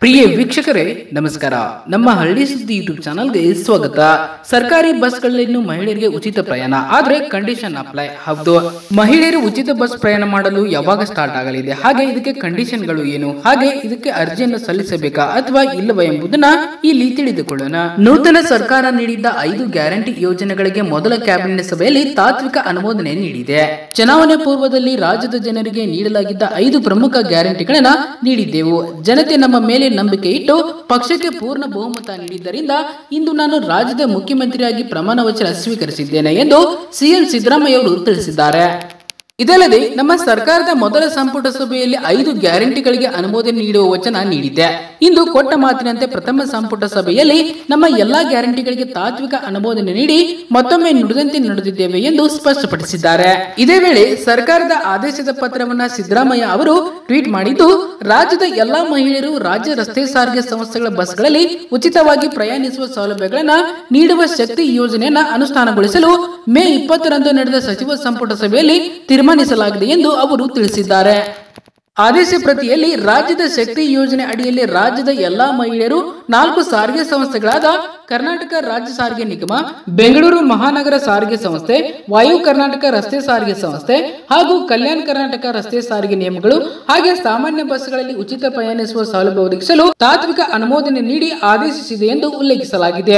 ಪ್ರಿಯ ವೀಕ್ಷಕರೇ ನಮಸ್ಕಾರ ನಮ್ಮ ಹಳ್ಳಿ ಸುದ್ದಿ ಯೂಟ್ಯೂಬ್ ಚಾನಲ್ಗೆ ಸ್ವಾಗತ ಸರ್ಕಾರಿ ಬಸ್ಗಳಲ್ಲಿನ್ನು ಮಹಿಳೆಯರಿಗೆ ಉಚಿತ ಪ್ರಯಾಣ ಆದ್ರೆ ಕಂಡೀಷನ್ ಅಪ್ಲೈ ಹೌದು ಮಹಿಳೆಯರು ಉಚಿತ ಬಸ್ ಪ್ರಯಾಣ ಮಾಡಲು ಯಾವಾಗ ಸ್ಟಾರ್ಟ್ ಆಗಲಿದೆ ಹಾಗೆ ಇದಕ್ಕೆ ಕಂಡೀಷನ್ಗಳು ಏನು ಹಾಗೆ ಇದಕ್ಕೆ ಅರ್ಜಿಯನ್ನು ಸಲ್ಲಿಸಬೇಕಾ ಅಥವಾ ಇಲ್ಲವಾ ಎಂಬುದನ್ನ ಇಲ್ಲಿ ತಿಳಿದುಕೊಳ್ಳೋಣ ನೂತನ ಸರ್ಕಾರ ನೀಡಿದ್ದ ಐದು ಗ್ಯಾರಂಟಿ ಯೋಜನೆಗಳಿಗೆ ಮೊದಲ ಕ್ಯಾಬಿನೆಟ್ ಸಭೆಯಲ್ಲಿ ತಾತ್ವಿಕ ಅನುಮೋದನೆ ನೀಡಿದೆ ಚುನಾವಣೆ ಪೂರ್ವದಲ್ಲಿ ರಾಜ್ಯದ ಜನರಿಗೆ ನೀಡಲಾಗಿದ್ದ ಐದು ಪ್ರಮುಖ ಗ್ಯಾರಂಟಿಗಳನ್ನ ನೀಡಿದ್ದೆವು ಜನತೆ ನಮ್ಮ ಮೇಲೆ ನಂಬಿಕೆ ಇಟ್ಟು ಪಕ್ಷಕ್ಕೆ ಪೂರ್ಣ ಬಹುಮತ ನೀಡಿದ್ದರಿಂದ ಇಂದು ನಾನು ರಾಜ್ಯದ ಮುಖ್ಯಮಂತ್ರಿಯಾಗಿ ಪ್ರಮಾಣ ವಚನ ಸ್ವೀಕರಿಸಿದ್ದೇನೆ ಎಂದು ಸಿಎಂ ಸಿದ್ದರಾಮಯ್ಯ ಅವರು ತಿಳಿಸಿದ್ದಾರೆ ಇದಲ್ಲದೆ ನಮ್ಮ ಸರ್ಕಾರದ ಮೊದಲ ಸಂಪುಟ ಸಭೆಯಲ್ಲಿ ಐದು ಗ್ಯಾರಂಟಿಗಳಿಗೆ ಅನುಮೋದನೆ ನೀಡುವ ವಚನ ನೀಡಿದ್ದೆ ಇಂದು ಕೊಟ್ಟ ಮಾತಿನಂತೆ ಪ್ರಥಮ ಸಂಪುಟ ಸಭೆಯಲ್ಲಿ ನಮ್ಮ ಎಲ್ಲಾ ಗ್ಯಾರಂಟಿಗಳಿಗೆ ತಾತ್ವಿಕ ಅನುಮೋದನೆ ನೀಡಿ ಮತ್ತೊಮ್ಮೆ ನುಡಿದಂತೆ ನಡೆದಿದ್ದೇವೆ ಎಂದು ಸ್ಪಷ್ಟಪಡಿಸಿದ್ದಾರೆ ಇದೇ ವೇಳೆ ಸರ್ಕಾರದ ಆದೇಶದ ಪತ್ರವನ್ನ ಸಿದ್ದರಾಮಯ್ಯ ಅವರು ಟ್ವೀಟ್ ಮಾಡಿದ್ದು ರಾಜ್ಯದ ಎಲ್ಲಾ ಮಹಿಳೆಯರು ರಾಜ್ಯ ರಸ್ತೆ ಸಾರಿಗೆ ಸಂಸ್ಥೆಗಳ ಬಸ್ಗಳಲ್ಲಿ ಉಚಿತವಾಗಿ ಪ್ರಯಾಣಿಸುವ ಸೌಲಭ್ಯಗಳನ್ನ ನೀಡುವ ಶಕ್ತಿ ಯೋಜನೆಯನ್ನ ಅನುಷ್ಠಾನಗೊಳಿಸಲು ಮೇ ಇಪ್ಪತ್ತರಂದು ನಡೆದ ಸಚಿವ ಸಂಪುಟ ಸಭೆಯಲ್ಲಿ ತೀರ್ಮಾನಿಸಲಾಗಿದೆ ಎಂದು ಅವರು ತಿಳಿಸಿದ್ದಾರೆ ಆದೇಶ ಪ್ರತಿಯಲ್ಲಿ ರಾಜ್ಯದ ಶಕ್ತಿ ಯೋಜನೆ ಅಡಿಯಲ್ಲಿ ರಾಜ್ಯದ ಎಲ್ಲಾ ಮಹಿಳೆಯರು ನಾಲ್ಕು ಸಾರಿಗೆ ಸಂಸ್ಥೆಗಳಾದ ಕರ್ನಾಟಕ ರಾಜ್ಯ ಸಾರಿಗೆ ನಿಗಮ ಬೆಂಗಳೂರು ಮಹಾನಗರ ಸಾರಿಗೆ ಸಂಸ್ಥೆ ವಾಯು ಕರ್ನಾಟಕ ರಸ್ತೆ ಸಾರಿಗೆ ಸಂಸ್ಥೆ ಹಾಗೂ ಕಲ್ಯಾಣ ಕರ್ನಾಟಕ ರಸ್ತೆ ಸಾರಿಗೆ ನಿಯಮಗಳು ಹಾಗೆ ಸಾಮಾನ್ಯ ಬಸ್ಗಳಲ್ಲಿ ಉಚಿತ ಪ್ರಯಾಣಿಸುವ ಸೌಲಭ್ಯ ಒದಗಿಸಲು ತಾತ್ವಿಕ ಅನುಮೋದನೆ ನೀಡಿ ಆದೇಶಿಸಿದೆ ಎಂದು ಉಲ್ಲೇಖಿಸಲಾಗಿದೆ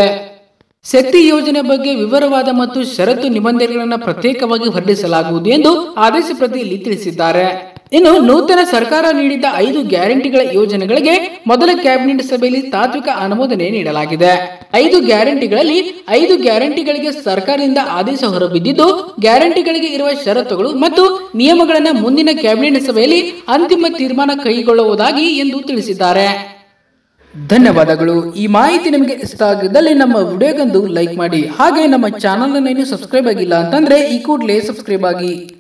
ಶಕ್ತಿ ಯೋಜನೆ ಬಗ್ಗೆ ವಿವರವಾದ ಮತ್ತು ಷರತ್ತು ನಿಬಂಧನೆಗಳನ್ನು ಪ್ರತ್ಯೇಕವಾಗಿ ಹೊರಡಿಸಲಾಗುವುದು ಎಂದು ಆದೇಶ ಪ್ರತಿಯಲ್ಲಿ ತಿಳಿಸಿದ್ದಾರೆ ಇನ್ನು ನೂತನ ಸರ್ಕಾರ ನೀಡಿದ್ದ ಐದು ಗ್ಯಾರಂಟಿಗಳ ಯೋಜನೆಗಳಿಗೆ ಮೊದಲ ಕ್ಯಾಬಿನೆಟ್ ಸಭೆಯಲ್ಲಿ ತಾತ್ವಿಕ ಅನುಮೋದನೆ ನೀಡಲಾಗಿದೆ ಐದು ಗ್ಯಾರಂಟಿಗಳಲ್ಲಿ ಐದು ಗ್ಯಾರಂಟಿಗಳಿಗೆ ಸರ್ಕಾರದಿಂದ ಆದೇಶ ಹೊರಬಿದ್ದಿದ್ದು ಗ್ಯಾರಂಟಿಗಳಿಗೆ ಇರುವ ಷರತ್ತುಗಳು ಮತ್ತು ನಿಯಮಗಳನ್ನು ಮುಂದಿನ ಕ್ಯಾಬಿನೆಟ್ ಸಭೆಯಲ್ಲಿ ಅಂತಿಮ ತೀರ್ಮಾನ ಕೈಗೊಳ್ಳುವುದಾಗಿ ಎಂದು ತಿಳಿಸಿದ್ದಾರೆ ಧನ್ಯವಾದಗಳು ಈ ಮಾಹಿತಿ ನಿಮಗೆ ಇಷ್ಟ ಆಗಿದ್ದಲ್ಲಿ ನಮ್ಮ ವಿಡಿಯೋಗೊಂದು ಲೈಕ್ ಮಾಡಿ ಹಾಗೆ ನಮ್ಮ ಚಾನಲ್ ಅನ್ನು ಸಬ್ಸ್ಕ್ರೈಬ್ ಆಗಿಲ್ಲ ಅಂತಂದ್ರೆ ಈ ಕೂಡಲೇ ಸಬ್ಸ್ಕ್ರೈಬ್ ಆಗಿ